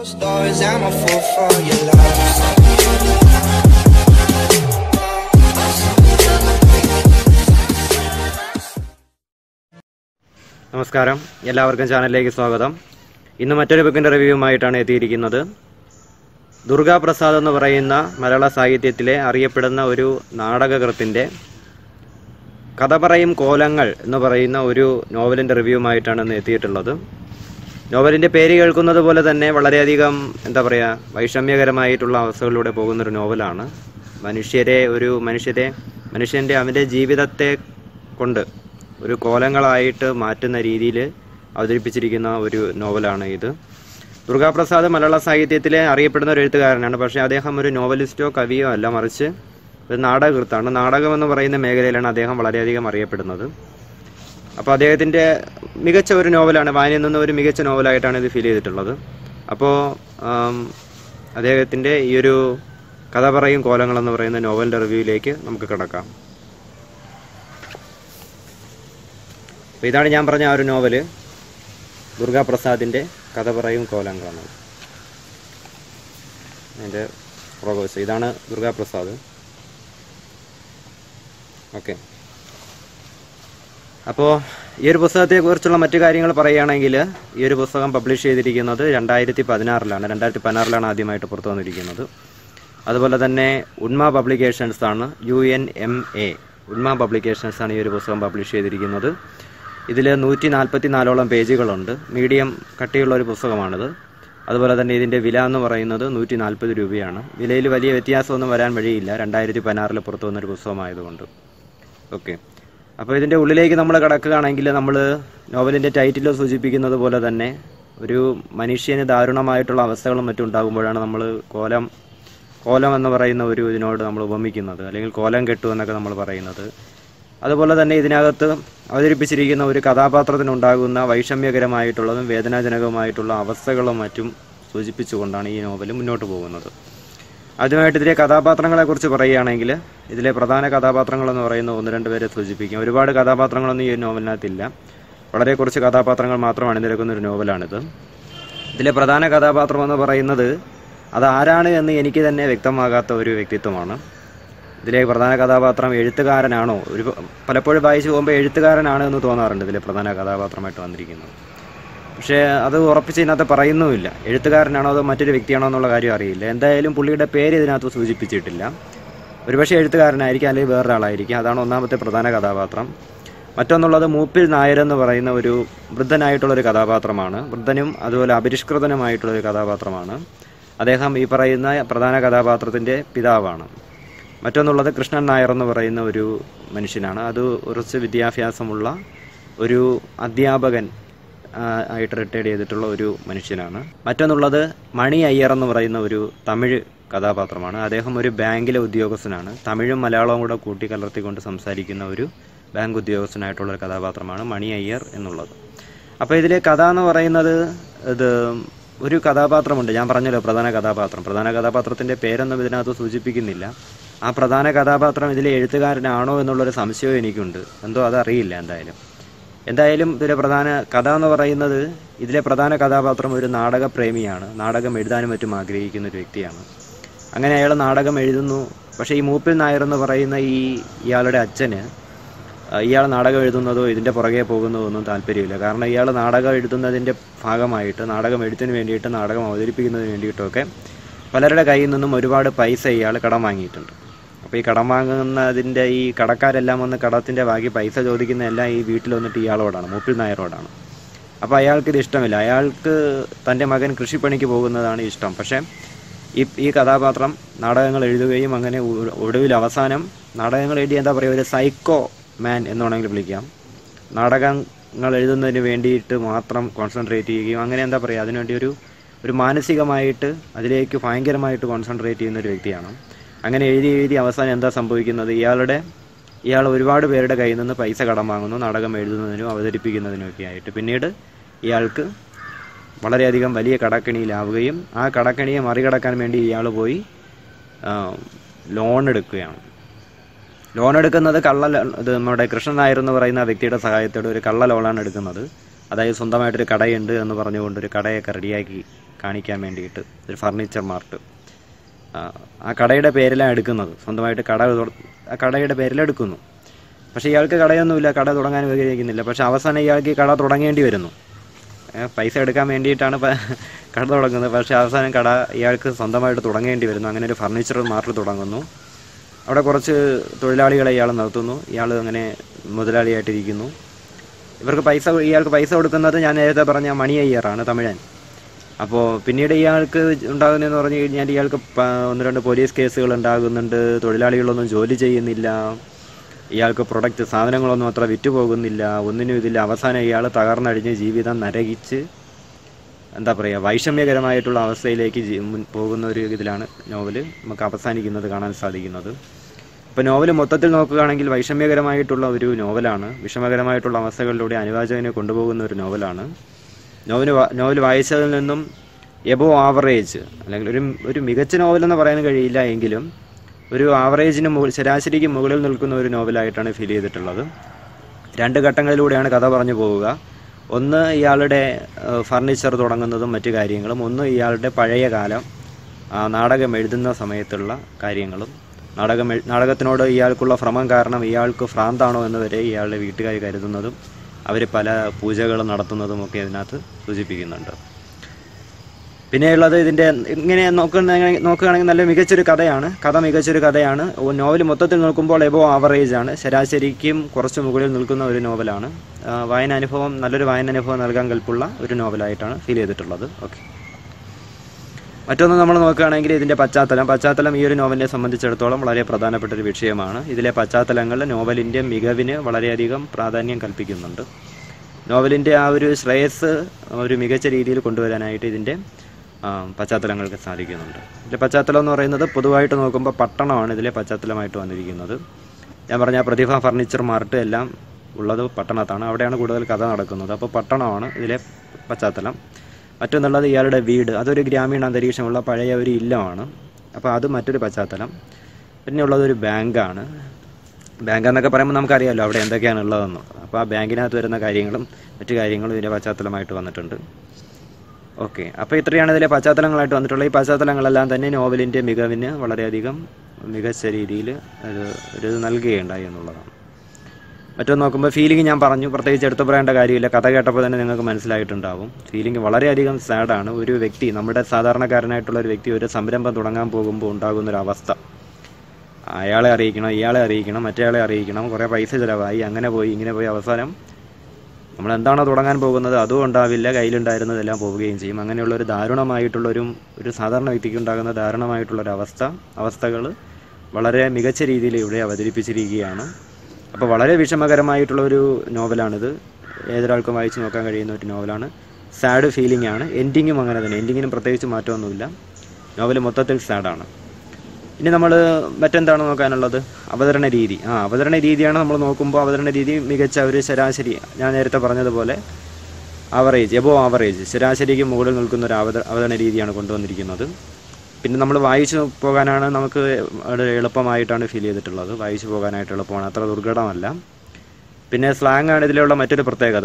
Closed doors, I'm a fool for your love. നമസ്കാരം എല്ലാവർക്കും ചാനലിലേക്ക് സ്വാഗതം ഇന്ന് മറ്റൊരു ബുക്കിൻ്റെ റിവ്യൂവുമായിട്ടാണ് എത്തിയിരിക്കുന്നത് ദുർഗാ പ്രസാദ് എന്ന് പറയുന്ന മലയാള സാഹിത്യത്തിലെ അറിയപ്പെടുന്ന ഒരു നാടകകൃത്തിൻ്റെ കഥ പറയും കോലങ്ങൾ എന്ന് പറയുന്ന ഒരു നോവലിൻ്റെ റിവ്യൂവുമായിട്ടാണ് ഇന്ന് എത്തിയിട്ടുള്ളത് നോവലിൻ്റെ പേര് കേൾക്കുന്നത് പോലെ തന്നെ വളരെയധികം എന്താ പറയുക വൈഷമ്യകരമായിട്ടുള്ള അവസ്ഥകളിലൂടെ പോകുന്നൊരു നോവലാണ് മനുഷ്യരെ ഒരു മനുഷ്യരെ മനുഷ്യൻ്റെ അവൻ്റെ ജീവിതത്തെ കൊണ്ട് ഒരു കോലങ്ങളായിട്ട് മാറ്റുന്ന രീതിയിൽ അവതരിപ്പിച്ചിരിക്കുന്ന ഒരു നോവലാണ് ഇത് ദുർഗാപ്രസാദ് മലയാള സാഹിത്യത്തിലെ അറിയപ്പെടുന്ന ഒരു എഴുത്തുകാരനാണ് പക്ഷേ അദ്ദേഹം ഒരു നോവലിസ്റ്റോ കവിയോ അല്ല മറിച്ച് ഒരു നാടകകൃത്താണ് നാടകം എന്ന് പറയുന്ന മേഖലയിലാണ് അദ്ദേഹം വളരെയധികം അറിയപ്പെടുന്നത് അപ്പോൾ അദ്ദേഹത്തിൻ്റെ മികച്ച ഒരു നോവലാണ് വായനയിൽ നിന്ന് ഒരു മികച്ച നോവലായിട്ടാണ് ഇത് ഫീൽ ചെയ്തിട്ടുള്ളത് അപ്പോൾ അദ്ദേഹത്തിൻ്റെ ഈ ഒരു കഥ പറയും കോലങ്ങൾ എന്ന് പറയുന്ന നോവലിൻ്റെ റിവ്യൂയിലേക്ക് നമുക്ക് കിടക്കാം അപ്പോൾ ഇതാണ് ഞാൻ പറഞ്ഞ ആ ഒരു നോവല് ദുർഗാപ്രസാദിൻ്റെ കഥ പറയും കോലങ്ങളെന്നത് അതിൻ്റെ പ്രൊഗോസ് ഇതാണ് ദുർഗാപ്രസാദ് ഓക്കെ അപ്പോൾ ഈ ഒരു പുസ്തകത്തെക്കുറിച്ചുള്ള മറ്റു കാര്യങ്ങൾ പറയുകയാണെങ്കിൽ ഈ ഒരു പുസ്തകം പബ്ലിഷ് ചെയ്തിരിക്കുന്നത് രണ്ടായിരത്തി പതിനാറിലാണ് രണ്ടായിരത്തി പതിനാറിലാണ് ആദ്യമായിട്ട് പുറത്തു വന്നിരിക്കുന്നത് അതുപോലെ തന്നെ ഉന്മ പബ്ലിക്കേഷൻസ് ആണ് U N M A Unma publications ആണ് ഈ ഒരു പുസ്തകം പബ്ലിഷ് ചെയ്തിരിക്കുന്നത് ഇതിൽ നൂറ്റി നാൽപ്പത്തി നാലോളം പേജുകളുണ്ട് മീഡിയം കട്ടിയുള്ള ഒരു പുസ്തകമാണിത് അതുപോലെ തന്നെ ഇതിൻ്റെ വില എന്ന് പറയുന്നത് നൂറ്റി നാൽപ്പത് രൂപയാണ് വിലയിൽ വലിയ വ്യത്യാസമൊന്നും വരാൻ വഴിയില്ല രണ്ടായിരത്തി പതിനാറിൽ പുറത്തു വന്നൊരു പുസ്തകമായതുകൊണ്ട് ഓക്കെ അപ്പോൾ ഇതിൻ്റെ ഉള്ളിലേക്ക് നമ്മൾ കിടക്കുകയാണെങ്കിൽ നമ്മൾ നോവലിൻ്റെ ടൈറ്റിൽ സൂചിപ്പിക്കുന്നത് പോലെ തന്നെ ഒരു മനുഷ്യന് ദാരുണമായിട്ടുള്ള അവസ്ഥകളും മറ്റും ഉണ്ടാകുമ്പോഴാണ് നമ്മൾ കോലം കോലം എന്ന് പറയുന്ന ഒരു ഇതിനോട് നമ്മൾ ഉപമിക്കുന്നത് അല്ലെങ്കിൽ കോലം കെട്ടു എന്നൊക്കെ നമ്മൾ പറയുന്നത് അതുപോലെ തന്നെ ഇതിനകത്ത് അവതരിപ്പിച്ചിരിക്കുന്ന ഒരു കഥാപാത്രത്തിനുണ്ടാകുന്ന വൈഷമ്യകരമായിട്ടുള്ളതും വേദനാജനകവുമായിട്ടുള്ള അവസ്ഥകളും മറ്റും സൂചിപ്പിച്ചുകൊണ്ടാണ് ഈ നോവൽ മുന്നോട്ട് പോകുന്നത് ആദ്യമായിട്ട് ഇതിലെ കഥാപാത്രങ്ങളെക്കുറിച്ച് പറയുകയാണെങ്കിൽ ഇതിലെ പ്രധാന കഥാപാത്രങ്ങൾ എന്ന് പറയുന്ന ഒന്ന് രണ്ട് പേരെ സൂചിപ്പിക്കും ഒരുപാട് കഥാപാത്രങ്ങളൊന്നും ഈ ഒരു നോവലിനകത്തില്ല വളരെ കുറച്ച് കഥാപാത്രങ്ങൾ മാത്രം അണിനിരക്കുന്ന ഒരു നോവലാണിത് ഇതിലെ പ്രധാന കഥാപാത്രം എന്ന് പറയുന്നത് അത് ആരാണ് എന്ന് എനിക്ക് തന്നെ വ്യക്തമാകാത്ത ഒരു വ്യക്തിത്വമാണ് ഇതിലെ പ്രധാന കഥാപാത്രം എഴുത്തുകാരനാണോ ഒരു പലപ്പോഴും വായിച്ചു പോകുമ്പോൾ എഴുത്തുകാരനാണ് എന്ന് തോന്നാറുണ്ട് ഇതിലെ പ്രധാന കഥാപാത്രമായിട്ട് വന്നിരിക്കുന്നത് പക്ഷേ അത് ഉറപ്പിച്ച് ഇതിനകത്ത് പറയുന്നുമില്ല എഴുത്തുകാരനാണോ അതോ മറ്റൊരു വ്യക്തിയാണോ എന്നുള്ള കാര്യം അറിയില്ല എന്തായാലും പുള്ളിയുടെ പേര് ഇതിനകത്ത് സൂചിപ്പിച്ചിട്ടില്ല ഒരുപക്ഷെ എഴുത്തുകാരനായിരിക്കും അല്ലെങ്കിൽ വേറൊരാളായിരിക്കും അതാണ് ഒന്നാമത്തെ പ്രധാന കഥാപാത്രം മറ്റൊന്നുള്ളത് മൂപ്പിൽ നായർ എന്ന് പറയുന്ന ഒരു വൃദ്ധനായിട്ടുള്ളൊരു കഥാപാത്രമാണ് വൃദ്ധനും അതുപോലെ അപരിഷ്കൃതനുമായിട്ടുള്ളൊരു കഥാപാത്രമാണ് അദ്ദേഹം ഈ പറയുന്ന പ്രധാന കഥാപാത്രത്തിൻ്റെ പിതാവാണ് മറ്റൊന്നുള്ളത് കൃഷ്ണൻ നായർ എന്ന് പറയുന്ന ഒരു മനുഷ്യനാണ് അത് കുറച്ച് വിദ്യാഭ്യാസമുള്ള ഒരു അധ്യാപകൻ ആ, ആയിട്ട് റിട്ടയർഡ് ചെയ്തിട്ടുള്ള ഒരു മനുഷ്യനാണ് മറ്റൊന്നുള്ളത് മണി അയ്യർ എന്ന് പറയുന്ന ഒരു തമിഴ് കഥാപാത്രമാണ് അദ്ദേഹം ഒരു ബാങ്കിലെ ഉദ്യോഗസ്ഥനാണ് തമിഴും മലയാളവും കൂടെ കൂട്ടിക്കലർത്തിക്കൊണ്ട് സംസാരിക്കുന്ന ഒരു ബാങ്ക് ഉദ്യോഗസ്ഥനായിട്ടുള്ള ഒരു കഥാപാത്രമാണ് മണി അയ്യർ എന്നുള്ളത് അപ്പോൾ ഇതിലെ കഥ എന്ന് പറയുന്നത് ഇത് ഒരു കഥാപാത്രമുണ്ട് ഞാൻ പറഞ്ഞല്ലോ പ്രധാന കഥാപാത്രം പ്രധാന കഥാപാത്രത്തിൻ്റെ പേരൊന്നും ഇതിനകത്ത് സൂചിപ്പിക്കുന്നില്ല ആ പ്രധാന കഥാപാത്രം ഇതിലെ എഴുത്തുകാരനാണോ എന്നുള്ളൊരു സംശയവും എനിക്കുണ്ട് എന്തോ അതറിയില്ല എന്തായാലും എന്തായാലും ഇതിലെ പ്രധാന കഥ എന്ന് പറയുന്നത് ഇതിലെ പ്രധാന കഥാപാത്രം ഒരു നാടകപ്രേമിയാണ് നാടകം എഴുതാനും മറ്റും ആഗ്രഹിക്കുന്ന ഒരു വ്യക്തിയാണ് അങ്ങനെ അയാൾ നാടകം എഴുതുന്നു പക്ഷേ ഈ മൂപ്പിൽ നായർ എന്ന് പറയുന്ന ഈ ഇയാളുടെ അച്ഛന് ആ, ഇയാൾ നാടകം എഴുതുന്നതോ ഇതിൻ്റെ പുറകെ പോകുന്നതോ ഒന്നും താല്പര്യമില്ല കാരണം ഇയാൾ നാടകം എഴുതുന്നതിൻ്റെ ഭാഗമായിട്ട് നാടകം എഴുത്തിന് വേണ്ടിയിട്ട് നാടകം അവതരിപ്പിക്കുന്നതിന് വേണ്ടിയിട്ടൊക്കെ പലരുടെ കയ്യിൽ നിന്നും ഒരുപാട് പൈസ ഇയാൾ കടം വാങ്ങിയിട്ടുണ്ട് അപ്പോൾ ഈ കടം വാങ്ങുന്നതിൻ്റെ ഈ കടക്കാരെല്ലാം വന്ന് കടത്തിൻ്റെ ബാക്കി പൈസ ചോദിക്കുന്നതെല്ലാം ഈ വീട്ടിൽ വന്നിട്ട് ഇയാളോടാണ് മൂപ്പിൽ നായരോടാണ് അപ്പോൾ അയാൾക്ക് ഇത് ഇഷ്ടമില്ല അയാൾക്ക് തൻ്റെ മകൻ കൃഷിപ്പണിക്ക് പോകുന്നതാണ് ഇഷ്ടം പക്ഷേ ഈ ഈ കഥാപാത്രം നാടകങ്ങൾ എഴുതുകയും അങ്ങനെ ഒ- ഒടുവിൽ അവസാനം നാടകങ്ങൾ എഴുതി എന്താ പറയുക ഒരു സൈക്കോ മാൻ എന്ന് വേണമെങ്കിൽ വിളിക്കാം നാടകങ്ങൾ എഴുതുന്നതിന് വേണ്ടിയിട്ട് മാത്രം കോൺസെൻട്രേറ്റ് ചെയ്യുകയും അങ്ങനെ എന്താ പറയുക അതിനുവേണ്ടി ഒരു ഒരു മാനസികമായിട്ട് അതിലേക്ക് ഭയങ്കരമായിട്ട് കോൺസെൻട്രേറ്റ് ചെയ്യുന്ന ഒരു വ്യക്തിയാണ് അങ്ങനെ എഴുതി എഴുതി അവസാനം എന്താ സംഭവിക്കുന്നത് ഇയാളുടെ ഇയാൾ ഒരുപാട് പേരുടെ കയ്യിൽ നിന്ന് പൈസ കടം വാങ്ങുന്നു നാടകം എഴുതുന്നതിനും അവതരിപ്പിക്കുന്നതിനും ഒക്കെ ആയിട്ട് പിന്നീട് ഇയാൾക്ക് വളരെയധികം വലിയ കടക്കണിയിലാവുകയും ആ കടക്കണിയെ മറികടക്കാൻ വേണ്ടി ഇയാൾ പോയി ആ, ലോൺ എടുക്കുകയാണ് ലോൺ എടുക്കുന്നത് കള്ള ലോ- ഇത് നമ്മുടെ കൃഷ്ണൻ നായർ എന്ന് പറയുന്ന വ്യക്തിയുടെ സഹായത്തോടെ ഒരു കള്ള ലോണാണ് എടുക്കുന്നത് അതായത് സ്വന്തമായിട്ടൊരു കടയുണ്ട് എന്ന് പറഞ്ഞുകൊണ്ട് ഒരു കടയൊക്കെ റെഡിയാക്കി കാണിക്കാൻ വേണ്ടിയിട്ട് ഒരു ഫർണിച്ചർ മാർട്ട് ആ, ആ കടയുടെ പേരിലാണ് എടുക്കുന്നത് സ്വന്തമായിട്ട് കട തുട- ആ കടയുടെ പേരിൽ എടുക്കുന്നു പക്ഷേ ഇയാൾക്ക് കടയൊന്നുമില്ല കട തുടങ്ങാൻ ഉപയോഗിക്കുന്നില്ല പക്ഷേ അവസാനം ഇയാൾക്ക് ഈ കട തുടങ്ങേണ്ടി വരുന്നു ഏ, പൈസ എടുക്കാൻ വേണ്ടിയിട്ടാണ് പ- കട തുടങ്ങുന്നത് പക്ഷേ അവസാനം കട ഇയാൾക്ക് സ്വന്തമായിട്ട് തുടങ്ങേണ്ടി വരുന്നു അങ്ങനെ ഒരു ഫർണിച്ചർ മാർട്ട് തുടങ്ങുന്നു അവിടെ കുറച്ച് തൊഴിലാളികളെ ഇയാൾ നിർത്തുന്നു ഇയാൾ അങ്ങനെ മുതലാളിയായിട്ടിരിക്കുന്നു ഇവർക്ക് പൈസ ഇയാൾക്ക് പൈസ കൊടുക്കുന്നത് ഞാൻ നേരത്തെ പറഞ്ഞ മണി അയ്യറാണ് തമിഴൻ അപ്പോൾ പിന്നീട് ഇയാൾക്ക് ഉണ്ടാകുന്നതെന്ന് പറഞ്ഞു കഴിഞ്ഞാൽ ഇയാൾക്ക് പ- ഒന്ന് രണ്ട് പോലീസ് കേസുകൾ ഉണ്ടാകുന്നുണ്ട് തൊഴിലാളികളൊന്നും ജോലി ചെയ്യുന്നില്ല ഇയാൾക്ക് പ്രൊഡക്റ്റ് സാധനങ്ങളൊന്നും അത്ര വിറ്റുപോകുന്നില്ല ഒന്നിനും ഇതില്ല അവസാനം ഇയാൾ തകർന്നടിഞ്ഞ് ജീവിതം നരകിച്ച് എന്താ പറയുക വൈഷമ്യകരമായിട്ടുള്ള അവസ്ഥയിലേക്ക് ജീ- മുൻ- പോകുന്ന ഒരു ഇതിലാണ് നോവൽ നമുക്ക് അവസാനിക്കുന്നത് കാണാൻ സാധിക്കുന്നത് ഇപ്പോൾ നോവൽ മൊത്തത്തിൽ നോക്കുകയാണെങ്കിൽ വൈഷമ്യകരമായിട്ടുള്ള ഒരു നോവലാണ് വിഷമകരമായിട്ടുള്ള അവസ്ഥകളിലൂടെ അനുവാചകനെ കൊണ്ടുപോകുന്ന ഒരു നോവലാണ് നോവൽ നോവൽ വായിച്ചതിൽ നിന്നും എബോ ആവറേജ് അല്ലെങ്കിൽ ഒരു ഒരു മികച്ച നോവലെന്ന് പറയാൻ കഴിയില്ല എങ്കിലും ഒരു ആവറേജിന് മുകളിൽ ശരാശരിക്ക് മുകളിൽ നിൽക്കുന്ന ഒരു നോവലായിട്ടാണ് ഫീൽ ചെയ്തിട്ടുള്ളത് രണ്ട് ഘട്ടങ്ങളിലൂടെയാണ് കഥ പറഞ്ഞു പോവുക ഒന്ന് ഇയാളുടെ ഫർണിച്ചർ തുടങ്ങുന്നതും മറ്റു കാര്യങ്ങളും ഒന്ന് ഇയാളുടെ പഴയ കാലം ആ, നാടകം എഴുതുന്ന സമയത്തുള്ള കാര്യങ്ങളും നാടകം എഴു- നാടകത്തിനോട് ഇയാൾക്കുള്ള ഭ്രമം കാരണം ഇയാൾക്ക് ഭ്രാന്താണോ എന്ന് വരെ ഇയാളുടെ വീട്ടുകാർ കരുതുന്നതും അവർ പല പൂജകൾ നടത്തുന്നതും ഒക്കെ ഇതിനകത്ത് സൂചിപ്പിക്കുന്നുണ്ട് പിന്നെയുള്ളത് ഇതിൻ്റെ ഇങ്ങനെ നോക്കുന്ന നോക്കുകയാണെങ്കിൽ നല്ല മികച്ചൊരു കഥയാണ് കഥ മികച്ചൊരു കഥയാണ് നോവൽ മൊത്തത്തിൽ നോക്കുമ്പോൾ എബോ ആവറേജ് ആണ് ശരാശരിക്കും കുറച്ച് മുകളിൽ നിൽക്കുന്ന ഒരു നോവലാണ് ആ, വായനാനുഭവം നല്ലൊരു വായനാനുഭവം നൽകാൻ കൽപ്പുള്ള ഒരു നോവലായിട്ടാണ് ഫീൽ ചെയ്തിട്ടുള്ളത് ഓക്കെ മറ്റൊന്ന് നമ്മൾ നോക്കുകയാണെങ്കിൽ ഇതിൻ്റെ പശ്ചാത്തലം പശ്ചാത്തലം ഈ ഒരു നോവലിനെ സംബന്ധിച്ചിടത്തോളം വളരെ പ്രധാനപ്പെട്ട ഒരു വിഷയമാണ് ഇതിലെ പശ്ചാത്തലങ്ങൾ നോവലിൻ്റെ മികവിന് വളരെയധികം പ്രാധാന്യം കൽപ്പിക്കുന്നുണ്ട് നോവലിൻ്റെ ആ ഒരു ശ്രേയസ് ഒരു മികച്ച രീതിയിൽ കൊണ്ടുവരാനായിട്ട് ഇതിൻ്റെ ആ, പശ്ചാത്തലങ്ങൾക്ക് സാധിക്കുന്നുണ്ട് ഇതിലെ പശ്ചാത്തലം എന്ന് പറയുന്നത് പൊതുവായിട്ട് നോക്കുമ്പോൾ പട്ടണമാണ് ഇതിലെ പശ്ചാത്തലമായിട്ട് വന്നിരിക്കുന്നത് ഞാൻ പറഞ്ഞ ആ പ്രതിഭ ഫർണിച്ചർ മാർട്ട് എല്ലാം ഉള്ളത് പട്ടണത്താണ് അവിടെയാണ് കൂടുതൽ കഥ നടക്കുന്നത് അപ്പോൾ പട്ടണമാണ് ഇതിലെ പശ്ചാത്തലം മറ്റൊന്നുള്ളത് ഇയാളുടെ വീട് അതൊരു ഗ്രാമീണ അന്തരീക്ഷമുള്ള പഴയ ഒരു ഇല്ലമാണ് അപ്പോൾ അത് മറ്റൊരു പശ്ചാത്തലം പിന്നെ ഉള്ളത് ഒരു ബാങ്കാണ് ബാങ്ക് എന്നൊക്കെ പറയുമ്പോൾ നമുക്കറിയാമല്ലോ അവിടെ എന്തൊക്കെയാണ് ഉള്ളതെന്ന് അപ്പോൾ ആ ബാങ്കിനകത്ത് വരുന്ന കാര്യങ്ങളും മറ്റു കാര്യങ്ങളും ഇതിൻ്റെ പശ്ചാത്തലമായിട്ട് വന്നിട്ടുണ്ട് ഓക്കെ അപ്പോൾ ഇത്രയാണ് ഇതിലെ പശ്ചാത്തലങ്ങളായിട്ട് വന്നിട്ടുള്ളത് ഈ പശ്ചാത്തലങ്ങളെല്ലാം തന്നെ നോവലിൻ്റെ മികവിന് വളരെയധികം മികച്ച രീതിയിൽ അത് ഒരു ഇത് നൽകുകയുണ്ടായി എന്നുള്ളതാണ് മറ്റൊന്ന് നോക്കുമ്പോൾ ഫീലിംഗ് ഞാൻ പറഞ്ഞു പ്രത്യേകിച്ച് എടുത്തു പറയേണ്ട കാര്യമില്ല കഥ കേട്ടപ്പോൾ തന്നെ നിങ്ങൾക്ക് മനസ്സിലായിട്ടുണ്ടാവും ഫീലിംഗ് വളരെയധികം സാഡാണ് ഒരു വ്യക്തി നമ്മുടെ സാധാരണക്കാരനായിട്ടുള്ള ഒരു വ്യക്തി ഒരു സംരംഭം തുടങ്ങാൻ പോകുമ്പോൾ ഉണ്ടാകുന്ന ഒരു അവസ്ഥ അയാളെ അറിയിക്കണം ഇയാളെ അറിയിക്കണം മറ്റേയാളെ അറിയിക്കണം കുറേ പൈസ ചിലവായി അങ്ങനെ പോയി ഇങ്ങനെ പോയി അവസാനം നമ്മൾ എന്താണോ തുടങ്ങാൻ പോകുന്നത് അതും ഉണ്ടാവില്ല കയ്യിലുണ്ടായിരുന്നതെല്ലാം പോവുകയും ചെയ്യും അങ്ങനെയുള്ള ഒരു ദാരുണമായിട്ടുള്ളൊരു ഒരു സാധാരണ വ്യക്തിക്ക് ഉണ്ടാകുന്ന ദാരുണമായിട്ടുള്ളൊരു അവസ്ഥ അവസ്ഥകൾ വളരെ മികച്ച രീതിയിൽ ഇവിടെ അവതരിപ്പിച്ചിരിക്കുകയാണ് അപ്പോൾ വളരെ വിഷമകരമായിട്ടുള്ള ഒരു നോവലാണിത് ഏതൊരാൾക്കും വായിച്ചു നോക്കാൻ കഴിയുന്ന ഒരു നോവലാണ് സാഡ് ഫീലിംഗ് ആണ് എൻഡിങ്ങും അങ്ങനെ തന്നെ എൻഡിങ്ങിനും പ്രത്യേകിച്ച് മാറ്റമൊന്നുമില്ല നോവൽ മൊത്തത്തിൽ സാഡാണ് ഇനി നമ്മൾ മറ്റെന്താണ് നോക്കാനുള്ളത് അവതരണ രീതി ആ അവതരണ രീതിയാണ് നമ്മൾ നോക്കുമ്പോൾ അവതരണ രീതി മികച്ച ഒരു ശരാശരി ഞാൻ നേരത്തെ പറഞ്ഞതുപോലെ ആവറേജ് എബോ ആവറേജ് ശരാശരിക്ക് മുകളിൽ നിൽക്കുന്ന ഒരു അവത അവതരണ രീതിയാണ് കൊണ്ടുവന്നിരിക്കുന്നത് പിന്നെ നമ്മൾ വായിച്ചു പോകാനാണ് നമുക്ക് വളരെ എളുപ്പമായിട്ടാണ് ഫീൽ ചെയ്തിട്ടുള്ളത് വായിച്ചു പോകാനായിട്ട് എളുപ്പമാണ് അത്ര ദുർഘടമല്ല പിന്നെ സ്ലാങ് ആണ് ഇതിലുള്ള മറ്റൊരു പ്രത്യേകത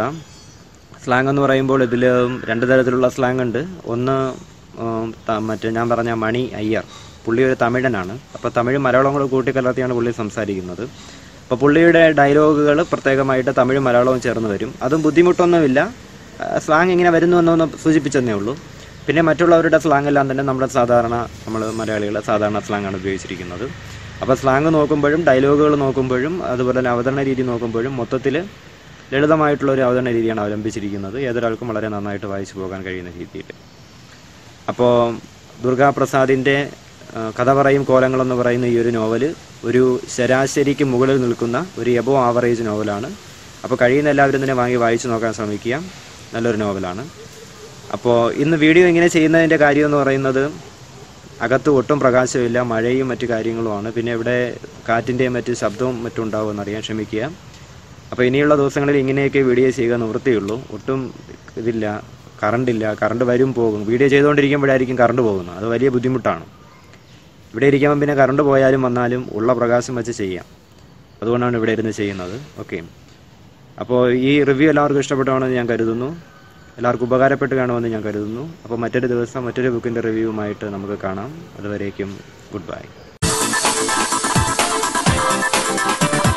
സ്ലാങ് എന്ന് പറയുമ്പോൾ ഇതിൽ രണ്ട് തരത്തിലുള്ള സ്ലാങ് ഉണ്ട് ഒന്ന് ഉം, ത- മറ്റേ ഞാൻ പറഞ്ഞ മണി അയ്യർ പുള്ളി ഒരു തമിഴനാണ് അപ്പോൾ തമിഴ് മലയാളം കൂടെ കൂട്ടിക്കലർത്തിയാണ് പുള്ളി സംസാരിക്കുന്നത് അപ്പോൾ പുള്ളിയുടെ ഡയലോഗുകൾ പ്രത്യേകമായിട്ട് തമിഴും മലയാളവും ചേർന്ന് വരും അതും ബുദ്ധിമുട്ടൊന്നുമില്ല സ്ലാങ് ഇങ്ങനെ വരുന്നു എന്നൊന്ന് സൂചിപ്പിച്ചെന്നേ ഉള്ളൂ പിന്നെ മറ്റുള്ളവരുടെ സ്ലാങ് എല്ലാം തന്നെ നമ്മുടെ സാധാരണ നമ്മൾ മലയാളികളെ സാധാരണ സ്ലാങ് ആണ് ഉപയോഗിച്ചിരിക്കുന്നത് അപ്പോൾ സ്ലാങ് നോക്കുമ്പോഴും ഡയലോഗുകൾ നോക്കുമ്പോഴും അതുപോലെ തന്നെ അവതരണ രീതി നോക്കുമ്പോഴും മൊത്തത്തിൽ ലളിതമായിട്ടുള്ള ഒരു അവതരണ രീതിയാണ് അവലംബിച്ചിരിക്കുന്നത് ഏതൊരാൾക്കും വളരെ നന്നായിട്ട് വായിച്ചു പോകാൻ കഴിയുന്ന രീതിയിൽ അപ്പോൾ ദുർഗാപ്രസാദിൻ്റെ ആ, കഥ പറയും കോലങ്ങൾ എന്ന് പറയുന്ന ഈ ഒരു നോവല് ഒരു ശരാശരിക്ക് മുകളിൽ നിൽക്കുന്ന ഒരു എബോ ആവറേജ് നോവലാണ് അപ്പോൾ കഴിയുന്ന എല്ലാവരും തന്നെ വാങ്ങി വായിച്ചു നോക്കാൻ ശ്രമിക്കുക നല്ലൊരു നോവലാണ് അപ്പോൾ ഇന്ന് വീഡിയോ ഇങ്ങനെ ചെയ്യുന്നതിൻ്റെ കാര്യം എന്ന് പറയുന്നത് അകത്ത് ഒട്ടും പ്രകാശമില്ല മഴയും മറ്റു കാര്യങ്ങളുമാണ് പിന്നെ ഇവിടെ കാറ്റിൻ്റെയും മറ്റ് ശബ്ദവും മറ്റും ഉണ്ടാവുമെന്നറിയാൻ ശ്രമിക്കുക അപ്പോൾ ഇനിയുള്ള ദിവസങ്ങളിൽ ഇങ്ങനെയൊക്കെ വീഡിയോ ചെയ്യുക നിവൃത്തിയുള്ളൂ ഒട്ടും ഇതില്ല കറണ്ടില്ല കറണ്ട് വരും പോകും വീഡിയോ ചെയ്തുകൊണ്ടിരിക്കുമ്പോഴായിരിക്കും കറണ്ട് പോകുന്നത് അത് വലിയ ബുദ്ധിമുട്ടാണ് ഇവിടെ ഇരിക്കുമ്പോൾ പിന്നെ കറണ്ട് പോയാലും വന്നാലും ഉള്ള പ്രകാശം വെച്ച് ചെയ്യാം അതുകൊണ്ടാണ് ഇവിടെ ഇരുന്ന് ചെയ്യുന്നത് ഓക്കെ അപ്പോൾ ഈ റിവ്യൂ എല്ലാവർക്കും ഇഷ്ടപ്പെട്ടാണെന്ന് ഞാൻ കരുതുന്നു എല്ലാവർക്കും ഉപകാരപ്പെട്ട് കാണുമെന്ന് ഞാൻ കരുതുന്നു അപ്പോൾ മറ്റൊരു ദിവസം മറ്റൊരു ബുക്കിൻ്റെ റിവ്യൂവുമായിട്ട് നമുക്ക് കാണാം അതുവരേക്കും ഗുഡ് ബൈ